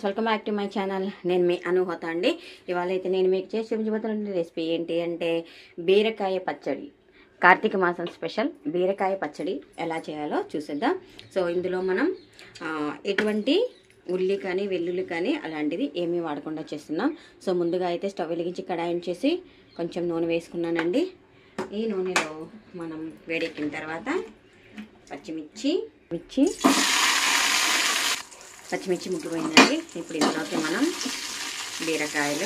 friends welcome back to my channel నేను మీ అనుహత అండి ఇవాళ అయితే నేను మీకు చేసి చూపించబోతున్న రెసిపీ ఏంటి అంటే బీరకాయ పచ్చడి కార్తీక మాసం స్పెషల్ బీరకాయ పచ్చడి ఎలా చేయాలో చూసేద్దాం సో ఇందులో మనం ఆ, ఎటువంటి ఉల్లి కానీ వెల్లుల్లి కానీ అలాంటిది ఏమీ వాడకుండా చేస్తున్నాం సో ముందుగా అయితే స్టవ్ వెలిగించి కడాయి చేసి కొంచెం నూనె వేసుకున్నానండి ఈ నూనెలో మనం వేడెక్కిన తర్వాత పచ్చిమిర్చి మిర్చి పచ్చిమిర్చి ముగ్గిపోయిందండి ఇప్పుడు ఇందులోకి మనం బీరకాయలు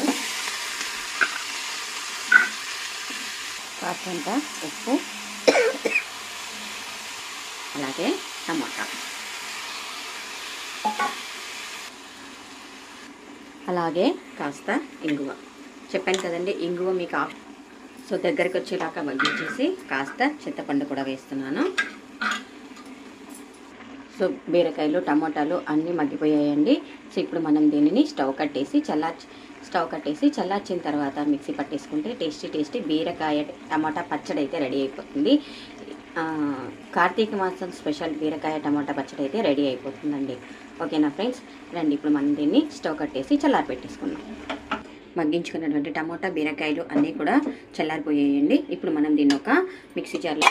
కాస్తంత ఉప్పు అలాగే టమాటా అలాగే కాస్త ఇంగువ చెప్పాను కదండి ఇంగువ మీకు ఆప్ సో దగ్గరికి వచ్చేలాగా మగ్గించేసి కాస్త చింతపండు కూడా వేస్తున్నాను సో బీరకాయలు టమాటాలు అన్నీ మగ్గిపోయాయండి సో ఇప్పుడు మనం దీనిని స్టవ్ కట్టేసి చల్లార్చి స్టవ్ కట్టేసి చల్లార్చిన తర్వాత మిక్సీ పట్టేసుకుంటే టేస్టీ టేస్టీ బీరకాయ టమాటా పచ్చడి అయితే రెడీ అయిపోతుంది ఆ, కార్తీక మాసం స్పెషల్ బీరకాయ టమాటా పచ్చడి అయితే రెడీ అయిపోతుందండి ఓకేనా ఫ్రెండ్స్ రండి ఇప్పుడు మనం దీన్ని స్టవ్ కట్టేసి చల్లారి పెట్టేసుకుందాం మగ్గించుకున్నటువంటి టమాటా బీరకాయలు అన్నీ కూడా చల్లారిపోయాయండి ఇప్పుడు మనం దీన్ని ఒక మిక్సీ జార్లో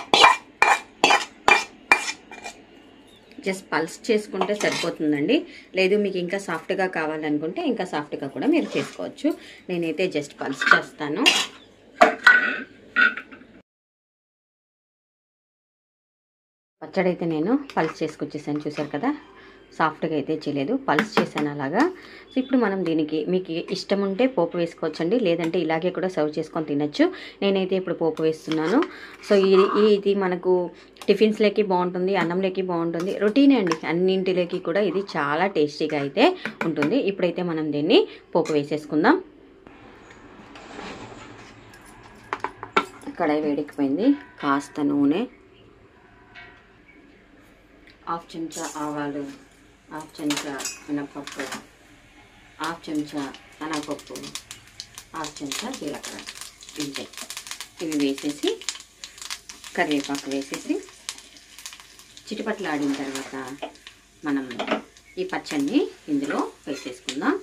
జస్ట్ పల్స్ చేసుకుంటే సరిపోతుందండి లేదు మీకు ఇంకా సాఫ్ట్గా కావాలనుకుంటే ఇంకా సాఫ్ట్గా కూడా మీరు చేసుకోవచ్చు నేనైతే జస్ట్ పల్స్ చేస్తాను పచ్చడి అయితే నేను పల్స్ చేసుకొచ్చేసాను చూసారు కదా సాఫ్ట్గా అయితే చేయలేదు పల్స్ చేశాను అలాగా సో ఇప్పుడు మనం దీనికి మీకు ఇష్టం ఉంటే పోపు వేసుకోవచ్చండి లేదంటే ఇలాగే కూడా సర్వ్ చేసుకొని తినచ్చు నేనైతే ఇప్పుడు పోపు వేస్తున్నాను సో ఇది ఇది మనకు టిఫిన్స్లోకి బాగుంటుంది అన్నంలోకి బాగుంటుంది రొటీనే అండి అన్నింటిలోకి కూడా ఇది చాలా టేస్టీగా అయితే ఉంటుంది ఇప్పుడైతే మనం దీన్ని పోపు వేసేసుకుందాం కడాయి వేడెక్కిపోయింది కాస్త నూనె హాఫ్ చెంచా ఆవాలు హాఫ్ చెంచా మినపప్పు హాఫ్ చెంచా శనగపప్పు హాఫ్ చెంచా జీలకర్ర ఇంతే ఇవి వేసేసి కరివేపాకు వేసేసి చిటిపట్లు ఆడిన తర్వాత మనం ఈ పచ్చడిని ఇందులో వేసేసుకుందాం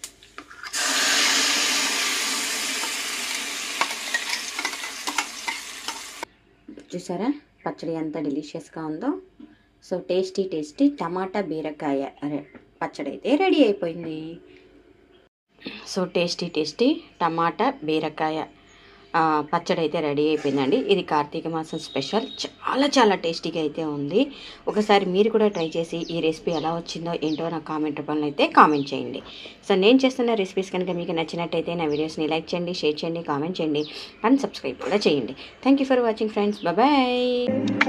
చూసారా పచ్చడి ఎంత డెలిషియస్గా ఉందో సో టేస్టీ టేస్టీ టమాటా బీరకాయ అరే పచ్చడి అయితే రెడీ అయిపోయింది సో టేస్టీ టేస్టీ టమాటా బీరకాయ ఆ, పచ్చడి అయితే రెడీ అయిపోయిందండి ఇది కార్తీక మాసం స్పెషల్ చాలా చాలా టేస్టీగా అయితే ఉంది ఒకసారి మీరు కూడా ట్రై చేసి ఈ రెసిపీ ఎలా వచ్చిందో ఏంటో నా కామెంట్ రూపంలో అయితే కామెంట్ చేయండి సో నేను చేస్తున్న రెసిపీస్ కనుక మీకు నచ్చినట్టయితే నా వీడియోస్ని లైక్ చేయండి షేర్ చేయండి కామెంట్ చేయండి అండ్ సబ్స్క్రైబ్ కూడా చేయండి thank you for watching friends bye